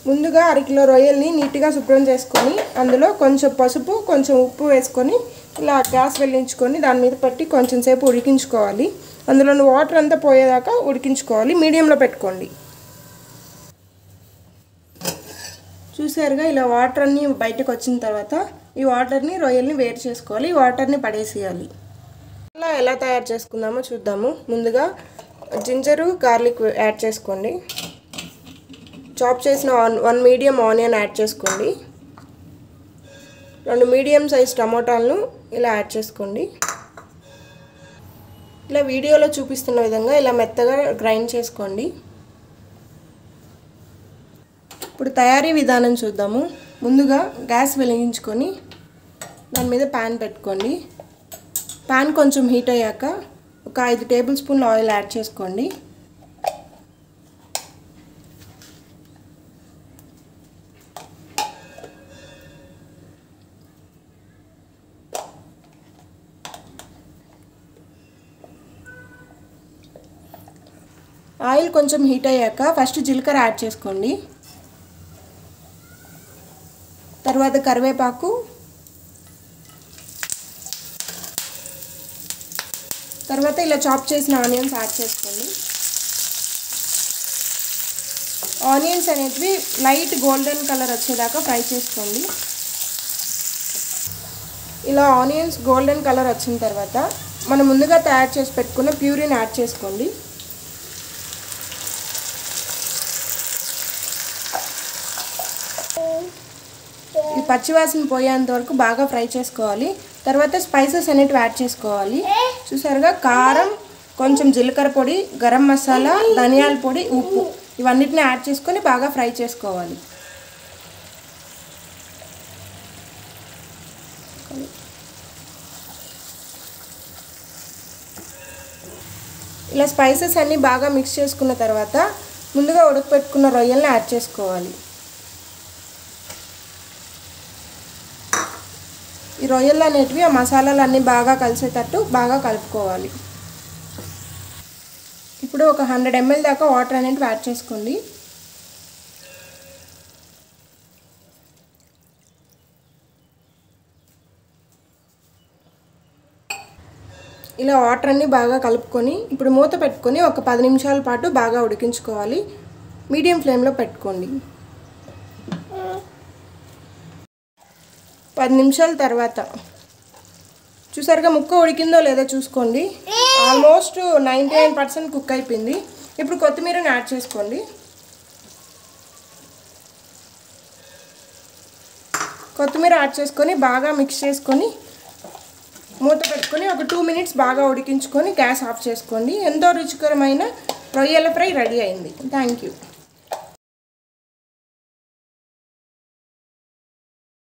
ముందుగా అరకిలో రొయ్యల్ని నీట్గా శుభ్రం చేసుకొని అందులో కొంచెం పసుపు కొంచెం ఉప్పు వేసుకొని ఇలా గ్యాస్ వెలిగించుకొని దాని మీద పెట్టి కొంచెం సేపు ఉడికించుకోవాలి అందులోని వాటర్ అంతా పోయేదాకా ఉడికించుకోవాలి మీడియంలో పెట్టుకోండి చూసారుగా ఇలా వాటర్ అన్నీ బయటకు వచ్చిన తర్వాత ఈ వాటర్ని రొయ్యల్ని వేరు చేసుకోవాలి ఈ వాటర్ని పడేసేయాలి అలా ఎలా తయారు చేసుకుందామో చూద్దాము ముందుగా జింజరు గార్లిక్ యాడ్ చేసుకోండి చాప్ చేసిన ఆన్ వన్ మీడియం ఆనియన్ యాడ్ చేసుకోండి రెండు మీడియం సైజ్ టమోటాలను ఇలా యాడ్ చేసుకోండి ఇలా వీడియోలో చూపిస్తున్న విధంగా ఇలా మెత్తగా గ్రైండ్ చేసుకోండి ఇప్పుడు తయారీ విధానం చూద్దాము ముందుగా గ్యాస్ వెలిగించుకొని దాని మీద ప్యాన్ పెట్టుకోండి ప్యాన్ కొంచెం హీట్ అయ్యాక ఒక ఐదు టేబుల్ స్పూన్ల ఆయిల్ యాడ్ చేసుకోండి ఆయిల్ కొంచెం హీట్ అయ్యాక ఫస్ట్ జీలకర్ర యాడ్ చేసుకోండి తర్వాత కరివేపాకు తర్వాత ఇలా చాప్ చేసిన ఆనియన్స్ యాడ్ చేసుకోండి ఆనియన్స్ అనేటివి లైట్ గోల్డెన్ కలర్ వచ్చేదాకా ఫ్రై చేసుకోండి ఇలా ఆనియన్స్ గోల్డెన్ కలర్ వచ్చిన తర్వాత మనం ముందుగా తయారు చేసి పెట్టుకున్న ప్యూరిన్ యాడ్ చేసుకోండి ఈ పచ్చివాసన పోయేంత వరకు బాగా ఫ్రై చేసుకోవాలి తర్వాత స్పైసెస్ అనేటివి యాడ్ చేసుకోవాలి చూసారుగా కారం కొంచెం జీలకర్ర పొడి గరం మసాలా ధనియాల పొడి ఉప్పు ఇవన్నిటిని యాడ్ చేసుకొని బాగా ఫ్రై చేసుకోవాలి ఇలా స్పైసెస్ అన్నీ బాగా మిక్స్ చేసుకున్న తర్వాత ముందుగా ఉడకపెట్టుకున్న రొయ్యల్ని యాడ్ చేసుకోవాలి ఈ రొయ్యలు అనేటివి ఆ మసాలాలు అన్నీ బాగా కలిసేటట్టు బాగా కలుపుకోవాలి ఇప్పుడు ఒక హండ్రెడ్ ఎంఎల్ దాకా వాటర్ అనేటివి యాడ్ చేసుకోండి ఇలా వాటర్ అన్నీ బాగా కలుపుకొని ఇప్పుడు మూత పెట్టుకొని ఒక పది నిమిషాల పాటు బాగా ఉడికించుకోవాలి మీడియం ఫ్లేమ్లో పెట్టుకోండి పది నిమిషాల తర్వాత చూసారుగా ముక్క ఉడికిందో లేదో చూసుకోండి almost ninety nine percent cook అయిపోయింది ఇప్పుడు కొత్తిమీరని యాడ్ చేసుకోండి కొత్తిమీర యాడ్ చేసుకొని బాగా మిక్స్ చేసుకొని మూత పెట్టుకొని ఒక టూ మినిట్స్ బాగా ఉడికించుకొని గ్యాస్ ఆఫ్ చేసుకోండి ఎంతో రుచికరమైన రొయ్యల ఫ్రై రెడీ అయింది థ్యాంక్ యూ